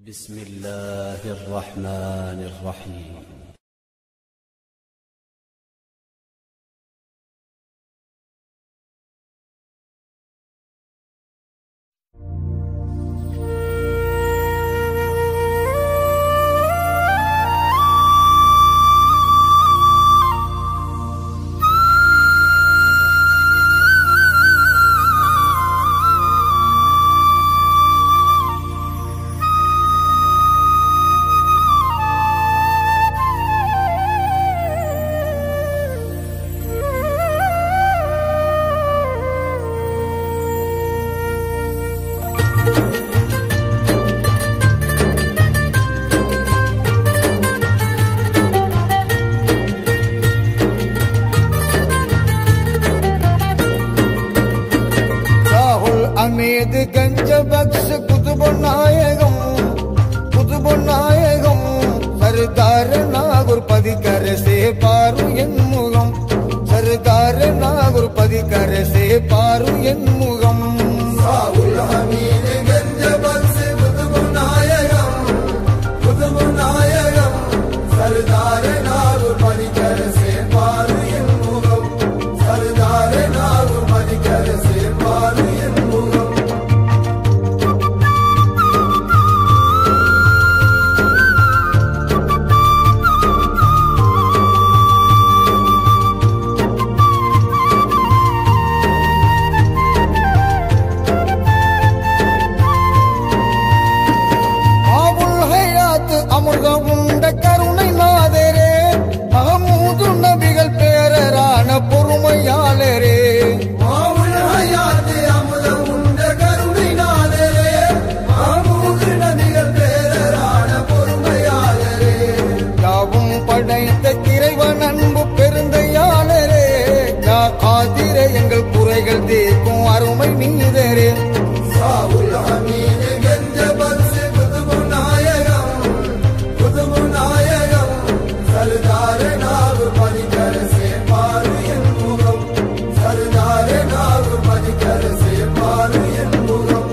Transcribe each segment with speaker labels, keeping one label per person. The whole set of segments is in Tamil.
Speaker 1: بسم الله الرحمن الرحيم
Speaker 2: ராகுல் அமீது கஞ்ச பக்ஸ் குதுபு நாயகம் குதுபு நாயகம் சர்தார் நாகூர் பதிக்கரசே பாரு என் முகம் சர்தார் நாகூர் பதிக்கரசே பாரு என் முகம் ராகுல் அமீது கஞ்ச பக்ஸ் குதுபு நாயகம் குதுபு நாயகம் சர்தார் நாகூர் பதிக்கரசே பாரு என் முகம் சர்தார் நாகூர் பதிக்கரசே பாரு என் முகம் ஆவுல் ஹயாத் அமிர்தம் உண்ட கருணை நாதரே மகமூது நபிகள் பேரரான பொறுமையாளரே ஆவுல் ஹயாத் அமிர்தம் உண்ட கருணை நாதரே மகமூது நபிகள் பேரரான பொறுமையாளரே யாவும் படைத்த இறைவன் அன்பு பெருந்தையாளரே யா ஆதிரே எங்கள் குறைகள் தீர்க்கும் அருமை நீதரே சாவுல் ஹமீது கெஞ்ச பக்ஸ் குதுபு நாயகம் குதுபு நாயகம் சர்தார நாகு பதிக்கர சேப்பாரு என் முகம் சர்தார நாகு பதிக்கர சேப்பாரு என் முகம்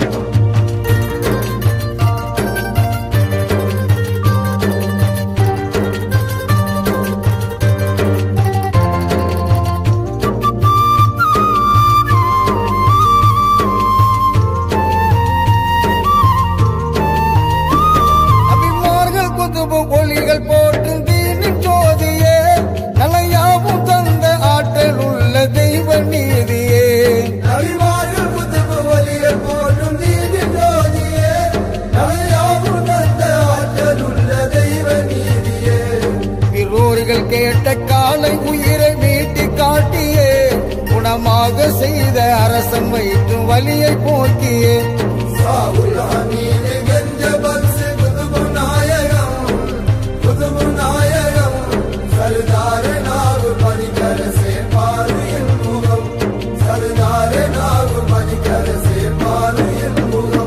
Speaker 2: அபிமார்கள் குதுபு ஒளிகள் போற்றும் தீனின் ஜோதியே நலையாவும் தந்த ஆற்றல் உள்ள தெய்வ நீதியே அபிமார்கள் குதுபு ஒளிகள் போற்றும் தீனின் ஜோதியே நலையாவும் தந்த ஆற்றல் உள்ள தெய்வ நீதியே பிறோர்கள் கேட்ட காலை உயிரை மீட்டி காட்டியே குணமாக செய்த அரசன் வைத்தும் வலியை போக்கியே சாவுல் ஹமீது கெஞ்ச பக்ஸ் குதுபு நாயகம் குதுபு நாயகம் சர்தார நாகு பதிக்கர சேப்பாரு என் முகம் சர்தார நாகு பதிக்கர சேப்பாரு என் முகம்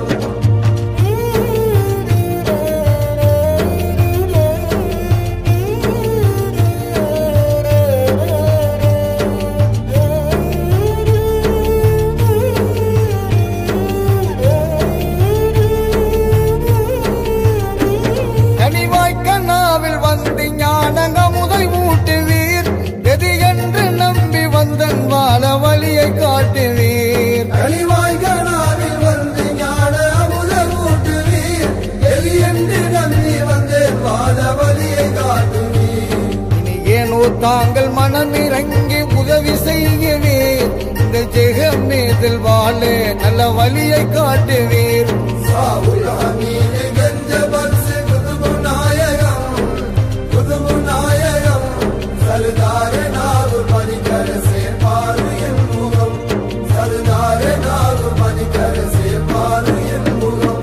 Speaker 2: கனிவாய் கண்ணாவில் வந்து ஞானங்க முதல் ஊட்டுவீர் எது என்று நம்பி வந்தன் வாழ வழியை காட்டுவீர் கனிவாய் கண்ணாவில் வந்து ஞான முதல் ஊட்டுவீர் எது என்று நம்பி வந்தேன் வாழ வழியை காட்டுவீர் இனி ஏனோ தாங்கள் மனம் இறங்கி உதவி செய்கிறீர் இந்த ஜெகம் மீதில் வாழ நல்ல வழியை காட்டுவீர் சாவுல் ஹமீது கஞ்ச பக்ஸ் குதுபு நாயகம் குதுபு நாயகம் சர்தார நாகு பதிக்கர சேப்பாரு என் முகம் சர்தார நாகு பதிக்கர சேப்பாரு என் முகம்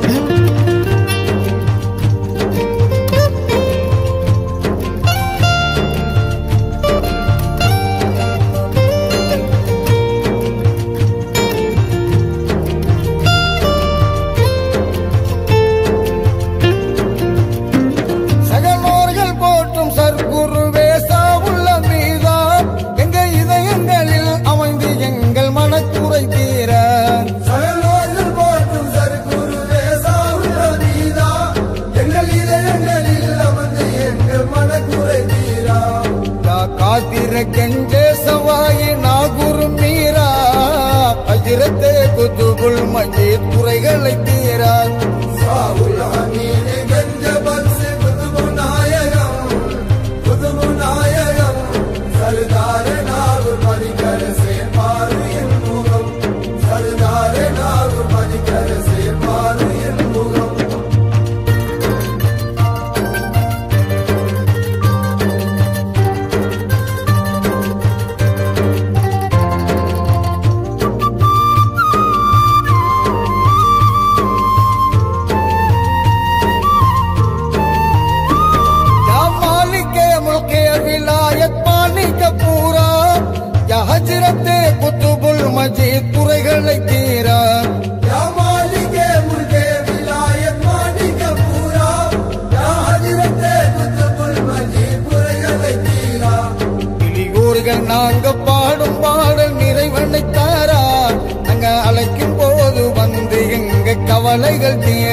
Speaker 2: கெஞ்ச சவாயி நாகுரு மீரா அஜிரத்தே குத்துபுல் மஜீத் குறைகளை தீரா या मालिक मुल्क विलायत पानी का पूरा या हजरत कुतुबुल मजीद குறைகளை தீரா இலியூர்கள் நாங்க பாடும் பாடல் நிறைவனை தாரா நாங்க அழைக்கும் போது வந்து எங்க கவலைகள் தீர